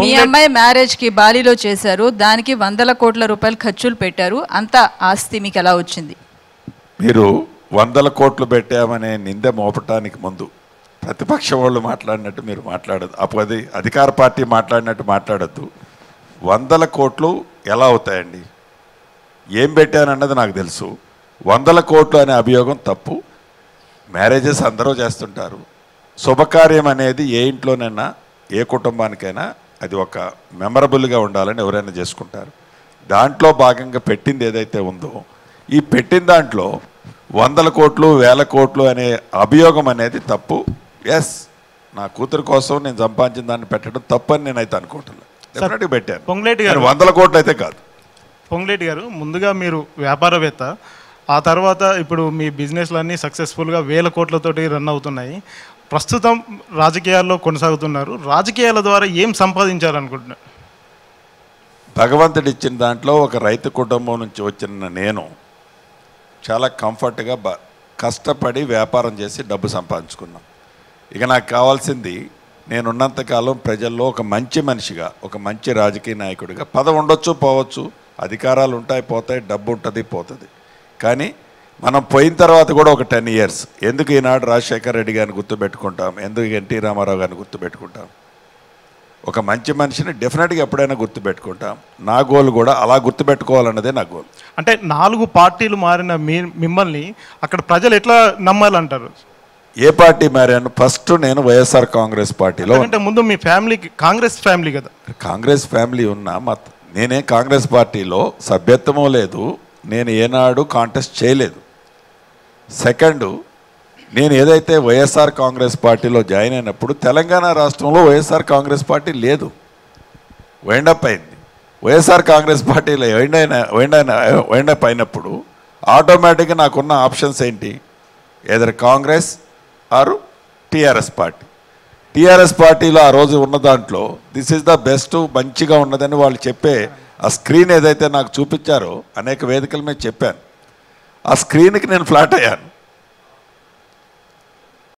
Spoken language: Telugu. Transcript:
మీ అమ్మాయి మ్యారేజ్ కి బాలీలో చేశారు దానికి వందల కోట్ల రూపాయలు ఖర్చులు పెట్టారు అంత ఆస్తి మీకు ఎలా వచ్చింది మీరు వందల కోట్లు పెట్టామనే నింద మోపటానికి ముందు ప్రతిపక్ష వాళ్ళు మాట్లాడినట్టు మీరు మాట్లాడదు అప్పుడు అది అధికార పార్టీ మాట్లాడినట్టు మాట్లాడద్దు వందల కోట్లు ఎలా అవుతాయండి ఏం పెట్టానన్నది నాకు తెలుసు వందల కోట్లు అనే అభియోగం తప్పు మ్యారేజెస్ అందరూ చేస్తుంటారు శుభకార్యం అనేది ఏ ఇంట్లోనైనా ఏ కుటుంబానికైనా అది ఒక మెమరబుల్గా ఉండాలని ఎవరైనా చేసుకుంటారు దాంట్లో భాగంగా పెట్టింది ఏదైతే ఉందో ఈ పెట్టిన దాంట్లో వందల కోట్లు వేల కోట్లు అనే అభియోగం అనేది తప్పు ఎస్ నా కూతురు కోసం నేను సంపాదించిన దాన్ని పెట్టడం తప్పు అని నేనైతే అనుకుంటున్నాను డెఫినెట్గా పెట్టాను పొంగులేటి గారు కానీ వందల కోట్లు అయితే కాదు పొంగులేటి గారు ముందుగా మీరు వ్యాపారవేత్త ఆ తర్వాత ఇప్పుడు మీ బిజినెస్లన్నీ సక్సెస్ఫుల్గా వేల కోట్లతోటి రన్ అవుతున్నాయి ప్రస్తుతం రాజకీయాల్లో కొనసాగుతున్నారు రాజకీయాల ద్వారా ఏం సంపాదించాలనుకుంటున్నారు భగవంతుడు ఇచ్చిన దాంట్లో ఒక రైతు కుటుంబం నుంచి వచ్చిన నేను చాలా కంఫర్ట్గా బ కష్టపడి వ్యాపారం చేసి డబ్బు సంపాదించుకున్నాం ఇక నాకు కావాల్సింది నేనున్నంతకాలం ప్రజల్లో ఒక మంచి మనిషిగా ఒక మంచి రాజకీయ నాయకుడిగా పదవి ఉండొచ్చు పోవచ్చు అధికారాలు ఉంటాయి పోతాయి డబ్బు ఉంటుంది పోతుంది కానీ మనం పోయిన తర్వాత కూడా ఒక టెన్ ఇయర్స్ ఎందుకు ఈనాడు రాజశేఖర్ రెడ్డి గారిని గుర్తుపెట్టుకుంటాం ఎందుకు ఎన్టీ రామారావు గారిని గుర్తుపెట్టుకుంటాం ఒక మంచి మనిషిని డెఫినెట్గా ఎప్పుడైనా గుర్తుపెట్టుకుంటాం నా గోల్ కూడా అలా గుర్తుపెట్టుకోవాలన్నదే నా గోల్ అంటే నాలుగు పార్టీలు మారిన మీ మిమ్మల్ని అక్కడ ప్రజలు ఎట్లా నమ్మాలంటారు ఏ పార్టీ మారాను ఫస్ట్ నేను వైఎస్ఆర్ కాంగ్రెస్ పార్టీలో అంటే ముందు మీ ఫ్యామిలీకి కాంగ్రెస్ ఫ్యామిలీ కదా కాంగ్రెస్ ఫ్యామిలీ ఉన్న మా నేనే కాంగ్రెస్ పార్టీలో సభ్యత్వము లేదు నేను ఏనాడు కాంటెస్ట్ చేయలేదు సెకండ్ నేను ఏదైతే వైఎస్ఆర్ కాంగ్రెస్ పార్టీలో జాయిన్ అయినప్పుడు తెలంగాణ రాష్ట్రంలో వైఎస్ఆర్ కాంగ్రెస్ పార్టీ లేదు వైండప్ అయింది వైఎస్ఆర్ కాంగ్రెస్ పార్టీలో వైండైన వైండైన వైండప్ అయినప్పుడు ఆటోమేటిక్గా నాకున్న ఆప్షన్స్ ఏంటి ఎదర్ కాంగ్రెస్ ఆరు టీఆర్ఎస్ పార్టీ టీఆర్ఎస్ పార్టీలో ఆ రోజు ఉన్న దాంట్లో దిస్ ఈజ్ ద బెస్ట్ మంచిగా ఉన్నదని వాళ్ళు చెప్పే ఆ స్క్రీన్ ఏదైతే నాకు చూపించారో అనేక వేదికల మీద చెప్పాను ఆ స్క్రీన్కి నేను ఫ్లాట్ అయ్యాను